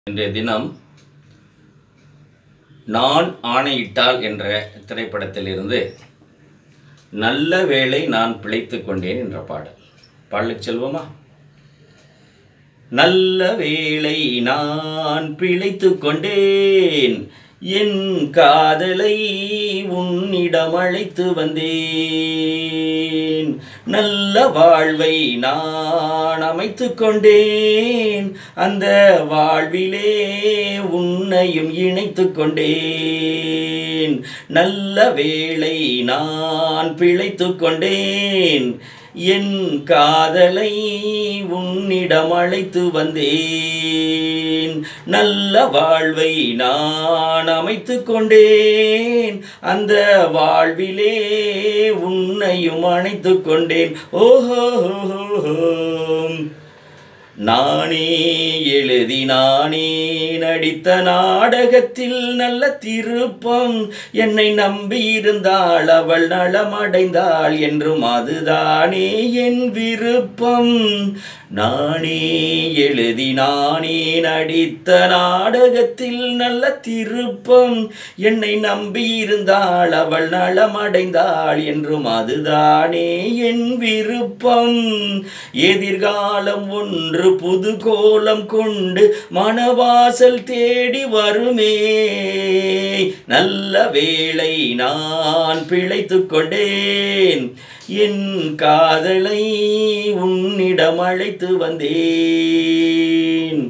இன்றைய தினம் நான் ஆணையிட்டால் என்ற திரைப்படத்திலிருந்து நல்ல வேளை நான் பிழைத்துக் கொண்டேன் என்ற பாடல் பாடலுக்கு செல்வோமா நல்ல வேளை நான் பிழைத்துக் கொண்டேன் என் காதலை உன்னிடம் அழைத்து வந்தேன் நல்ல வாழ்வை நான் அமைத்துக் கொண்டேன் அந்த வாழ்விலே உன்னையும் இணைத்துக் கொண்டேன் நல்ல வேளை நான் பிழைத்துக் கொண்டேன் என் காதலை உன்னிடம் அழைத்து வந்தேன் நல்ல வாழ்வை நான் அமைத்துக் கொண்டேன் அந்த வாழ்விலே உன்னையும் அணைத்துக் கொண்டேன் ஓஹோ நானே எழுதி நானே நடித்த நாடகத்தில் நல்ல திருப்பம் என்னை நம்பியிருந்தாள் அவள் நலமடைந்தாள் என்றும் அதுதானே என் விருப்பம் நானே எழுதி நானே நடித்த நாடகத்தில் நல்ல திருப்பம் என்னை நம்பியிருந்தாள் அவள் நலமடைந்தாள் என்றும் அதுதானே என் விருப்பம் எதிர்காலம் ஒன்று புது கோலம் கொண்டு மணவாசல் தேடி வருமே நல்ல வேளை நான் பிழைத்துக் கொண்டேன் என் காதலை உன்னிடம் அழைத்து வந்தேன்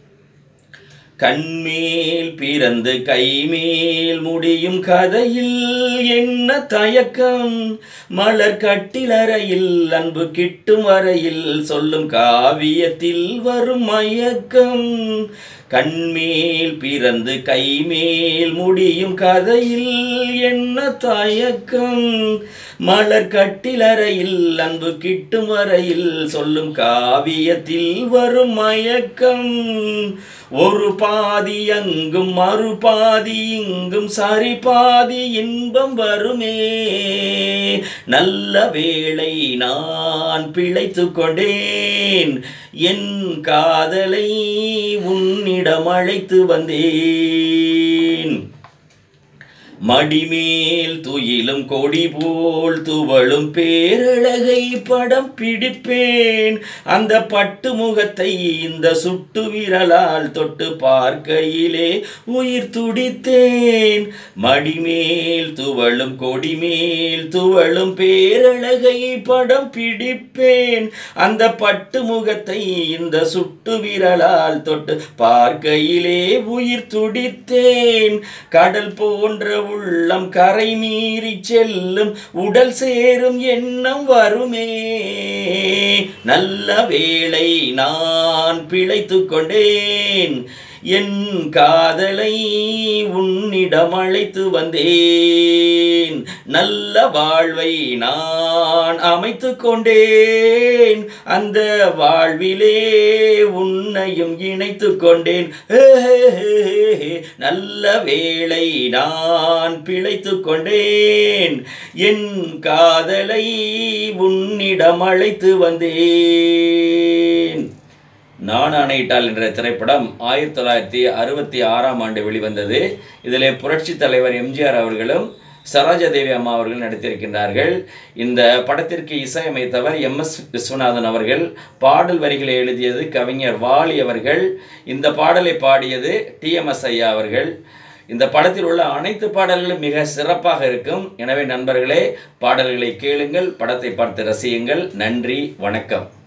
கண்மேல் பிறந்து கைமேல் முடியும் கதையில் என்ன தயக்கம் மலர் கட்டிலறையில் அன்பு கிட்டும் வரையில் சொல்லும் காவியத்தில் வரும் மயக்கம் கண்மேல் பிறந்து கைமேல் முடியும் கதையில் என்ன தயக்கம் மலர் கட்டிலறையில் அன்பு கிட்டும் வரையில் சொல்லும் காவியத்தில் வரும் மயக்கம் ஒரு பாதி அங்கும் மறுபாதி இங்கும் சரி பாதி இன்பம் வருமே நல்ல வேளை நான் பிழைத்துக் கொண்டேன் என் காதலை உன்னிடம் அழைத்து வந்தேன் மடிமேல் துயிலும் கொடி போல் துவளும் பேரழகை படம் பிடிப்பேன் அந்த பட்டு முகத்தை இந்த சுட்டு விரலால் தொட்டு பார்க்கையிலே உயிர் துடித்தேன் மடிமேல் துவளும் கொடிமேல் துவளும் பேரழகை படம் பிடிப்பேன் அந்த பட்டு முகத்தை இந்த சுட்டு விரலால் தொட்டு பார்க்கையிலே உயிர் துடித்தேன் கடல் போன்ற உள்ளம் கரை மீறி செல்லும் உடல் சேரும் எண்ணம் வருமே நல்ல வேளை நான் பிழைத்துக் கொண்டேன் என் காதலை உன்னிடம் அழைத்து வந்தேன் நல்ல வாழ்வை நான் அமைத்து கொண்டேன் அந்த வாழ்விலே உன்னையும் இணைத்து கொண்டேன் நல்ல வேளை நான் பிழைத்து கொண்டேன் என் காதலை உன்னிடம் அழைத்து வந்தேன் நான் ஆணையிட்டால் என்ற திரைப்படம் ஆயிரத்தி தொள்ளாயிரத்தி அறுபத்தி ஆறாம் ஆண்டு வெளிவந்தது இதிலே புரட்சி தலைவர் எம்ஜிஆர் அவர்களும் சரோஜாதேவி அம்மா அவர்கள் நடித்திருக்கின்றார்கள் இந்த படத்திற்கு இசையமைத்தவர் எம் எஸ் விஸ்வநாதன் அவர்கள் பாடல் வரிகளை எழுதியது கவிஞர் வாலி அவர்கள் இந்த பாடலை பாடியது டிஎம்எஸ் ஐயா அவர்கள் இந்த படத்தில் உள்ள அனைத்து பாடல்களும் மிக சிறப்பாக இருக்கும் எனவே நண்பர்களே பாடல்களை கேளுங்கள் படத்தை பார்த்து ரசியுங்கள் நன்றி வணக்கம்